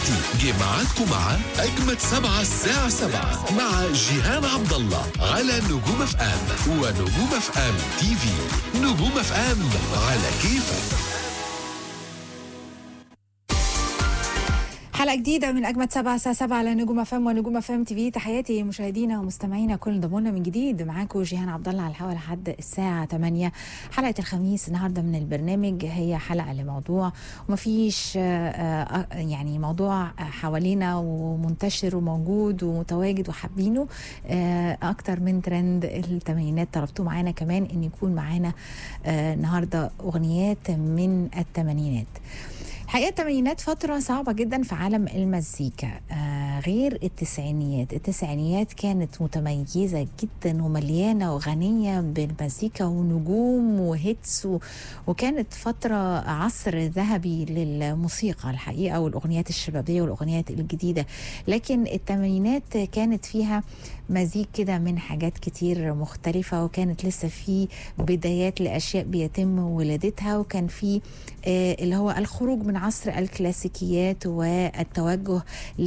دلوقتي جه ميعادكم مع أجمد سبعة الساعة سبعة مع جيهان عبد الله على نجوم اف ام ونجوم اف ام تي في نجوم اف ام على كيفك حلقة جديدة من أجمد سبعة الساعة سبعة على نجوم أفهم ونجوم أفهم تي في تحياتي مشاهدينا ومستمعينا كل ضمونا من جديد معاكم جيهان عبد الله على الهواء لحد الساعة 8 حلقة الخميس النهاردة من البرنامج هي حلقة لموضوع ومفيش آه، آه، يعني موضوع حوالينا ومنتشر وموجود ومتواجد وحابينه آه، أكتر من ترند الثمانينات طلبتوه معانا كمان إن يكون معانا آه، النهاردة أغنيات من الثمانينات الحقيقه الثمانينات فتره صعبه جدا في عالم المزيكا آه غير التسعينيات التسعينيات كانت متميزه جدا ومليانه وغنيه بالمزيكا ونجوم وهيتس و... وكانت فتره عصر ذهبي للموسيقى الحقيقه والاغنيات الشبابيه والاغنيات الجديده لكن الثمانينات كانت فيها مزيج كده من حاجات كتير مختلفة وكانت لسه في بدايات لأشياء بيتم ولادتها وكان في آه اللي هو الخروج من عصر الكلاسيكيات والتوجه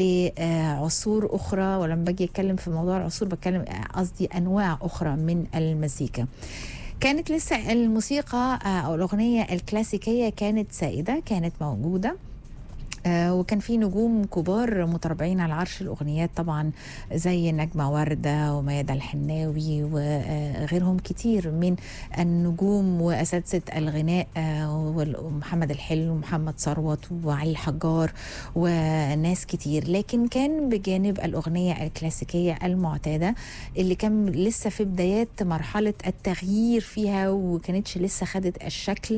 لعصور أخرى ولما باجي أتكلم في موضوع العصور بتكلم قصدي أنواع أخرى من المزيكا كانت لسه الموسيقى آه، أو الأغنية الكلاسيكية كانت سائدة كانت موجودة آه، وكان في نجوم كبار متربعين على عرش الاغنيات طبعا زي نجمه ورده وميادة الحناوي وغيرهم كتير من النجوم واساتذه الغناء آه، ومحمد الحلو ومحمد ثروت وعلي الحجار وناس كتير لكن كان بجانب الاغنيه الكلاسيكيه المعتاده اللي كان لسه في بدايات مرحله التغيير فيها وكانتش لسه خدت الشكل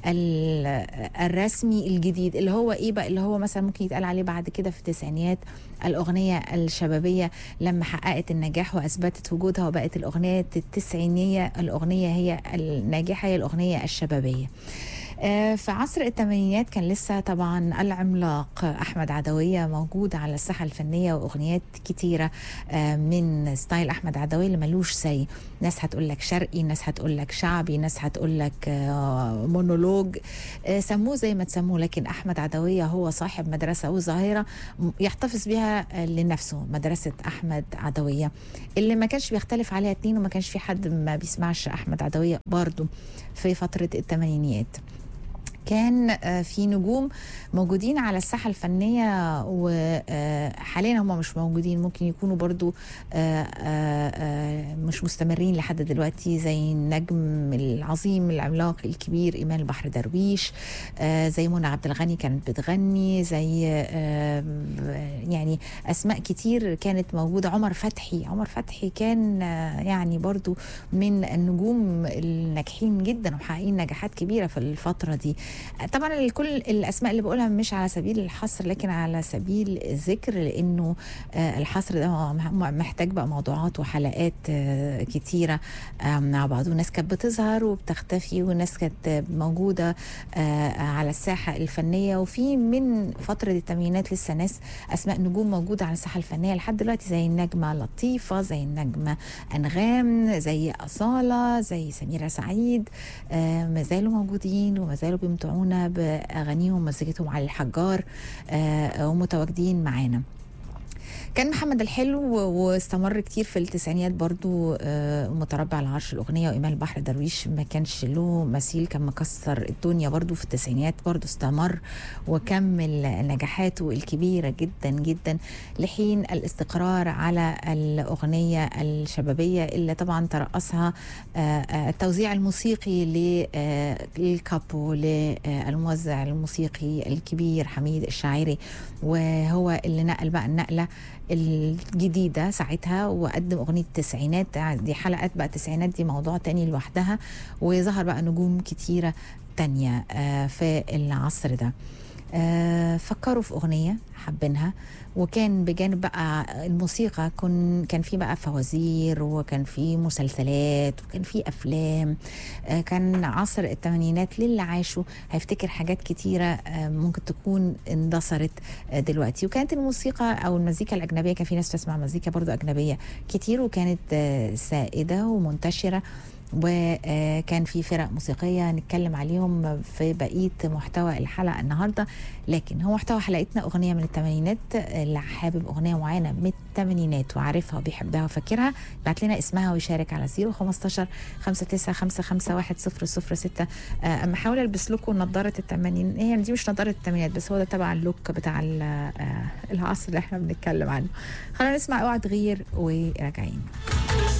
ال- الرسمي الجديد اللي هو ايه بقى اللي هو مثلا ممكن يتقال عليه بعد كده في التسعينيات الاغنيه الشبابيه لما حققت النجاح واثبتت وجودها وبقت الاغنيه التسعينيه الاغنيه هي الناجحه هي الاغنيه الشبابيه آه، في عصر الثمانينات كان لسه طبعا العملاق احمد عدويه موجود على الساحه الفنيه واغنيات كتيره آه، من ستايل احمد عدويه اللي ملوش زي ناس هتقول لك شرقي ناس هتقول لك شعبي ناس هتقول لك آه، مونولوج آه، سموه زي ما تسموه لكن احمد عدويه هو صاحب مدرسه وظاهره م- يحتفظ بها آه، لنفسه مدرسه احمد عدويه اللي ما كانش بيختلف عليها اتنين وما كانش في حد ما بيسمعش احمد عدويه برضه في فتره الثمانينيات كان آه، في نجوم موجودين على الساحة الفنية وحاليا هم مش موجودين ممكن يكونوا برضو آه، آه، آه، مش مستمرين لحد دلوقتي زي النجم العظيم العملاق الكبير إيمان البحر درويش آه، زي منى عبد الغني كانت بتغني زي آه، يعني أسماء كتير كانت موجودة عمر فتحي عمر فتحي كان آه، يعني برضو من النجوم الناجحين جدا ومحققين نجاحات كبيرة في الفترة دي طبعا كل الاسماء اللي بقولها مش على سبيل الحصر لكن على سبيل الذكر لانه آه، الحصر ده م- محتاج بقى موضوعات وحلقات آه، كتيره آه، مع بعض وناس كانت بتظهر وبتختفي وناس كانت موجوده آه، على الساحه الفنيه وفي من فتره الثمانينات لسه ناس اسماء نجوم موجوده على الساحه الفنيه لحد دلوقتي زي النجمه لطيفه زي النجمه انغام زي اصاله زي سميره سعيد آه، ما زالوا موجودين وما زالوا بيمتعونا باغانيهم ومزيكتهم على الحجار آه، ومتواجدين معانا كان محمد الحلو واستمر كتير في التسعينيات برضو آه، متربع على عرش الأغنية وإيمان البحر درويش ما كانش له مثيل كان مكسر الدنيا برضو في التسعينيات برضو استمر وكمل نجاحاته الكبيرة جدا جدا لحين الاستقرار على الأغنية الشبابية اللي طبعا ترأسها آه، آه، التوزيع الموسيقي للكابو للموزع الموسيقي الكبير حميد الشاعري وهو اللي نقل بقى النقلة الجديدة ساعتها وقدم أغنية التسعينات دي حلقات بقى التسعينات دي موضوع تاني لوحدها وظهر بقى نجوم كتيرة تانية آه، في العصر ده آه، فكروا في أغنية حابينها وكان بجانب بقى الموسيقى كن كان في بقى فوازير وكان في مسلسلات وكان في افلام آه، كان عصر الثمانينات للي عاشوا هيفتكر حاجات كتيره آه، ممكن تكون اندثرت آه، دلوقتي وكانت الموسيقى او المزيكا الاجنبيه كان في ناس تسمع مزيكا برضو اجنبيه كتير وكانت آه، سائده ومنتشره وكان في فرق موسيقية نتكلم عليهم في بقية محتوى الحلقة النهاردة لكن هو محتوى حلقتنا أغنية من الثمانينات اللي حابب أغنية معينة من الثمانينات وعارفها وبيحبها وفاكرها بعت لنا اسمها ويشارك على 015 59 ستة أما حاول ألبس لكم نظارة الثمانين هي دي مش نظارة الثمانينات بس هو ده تبع اللوك بتاع ال- آه، العصر اللي احنا بنتكلم عنه خلينا نسمع اوعى تغير وراجعين